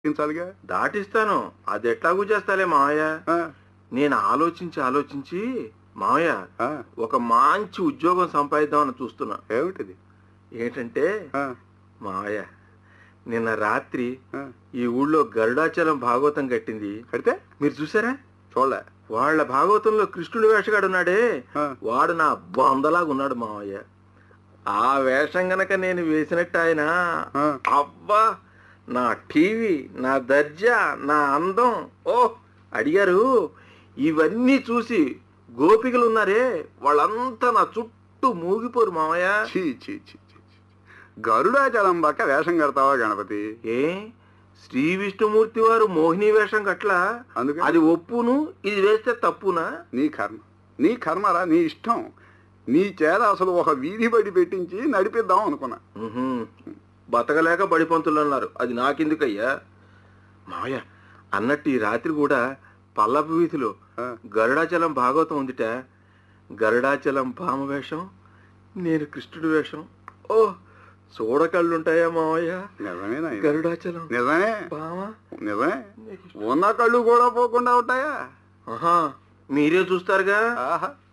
దాటించాలిగా దాటిస్తాను అది ఎట్లాగూ చేస్తాలే మావయ్య ఆ, నేను ఆలోచించి ఆలోచించి మావయ్య ఆ, ఒక మంచి ఉద్యోగం సంపాదిద్దామని చూస్తున్నా ఏమిటిది ఏంటంటే ఆ, మావయ్య నిన్న రాత్రి ఆ, ఈ ఊళ్ళో గరుడాచలం భాగవతం కట్టింది కడితే మీరు చూసారా చూడలే వాళ్ళ భాగవతంలో కృష్ణుడి వేషగాడు ఉన్నాడే ఆ, వాడు నా బొందలాగా ఉన్నాడు మావయ్య ఆ వేషం గనక నేను వేసినట్టు ఆయన ఆ, అబ్బా నా టీవీ నా దర్జా నా అందం ఓ అడిగారు ఇవన్నీ చూసి గోపికలు ఉన్నారే వాళ్ళంతా నా చుట్టూ మూగిపోరు మావయ్య ఛీ ఛీ ఛీ ఛీ ఛీ. గరుడాచలం పక్క వేషం కడతావా గణపతి ఏ శ్రీ విష్ణుమూర్తి వారు మోహిని వేషం కట్ల అందుకని అది ఒప్పును ఇది వేస్తే తప్పునా నీ కర్మ నీ కర్మరా నీ ఇష్టం నీ చేత అసలు ఒక వీధి బడి పెట్టించి నడిపిద్దాం అనుకున్నా ఉహుం. బతకలేక బడిపంతులు అన్నారు అది నాకెందుకయ్యా మావయ్య అన్నట్టు ఈ రాత్రి కూడా పల్లపు వీధిలో ఆ, గరుడాచలం భాగవతం ఉందిట గరుడాచలం భామ వేషం నేను కృష్ణుడి వేషం ఓ చూడకళ్ళుంటాయా మావయ్య నిజమేనా ఇది? గరుడాచలం నిజమే భామ నిజమే ఉన్న కళ్ళు కూడా పోకుండా ఉంటాయా ఆహా మీరే చూస్తారుగా ఆహా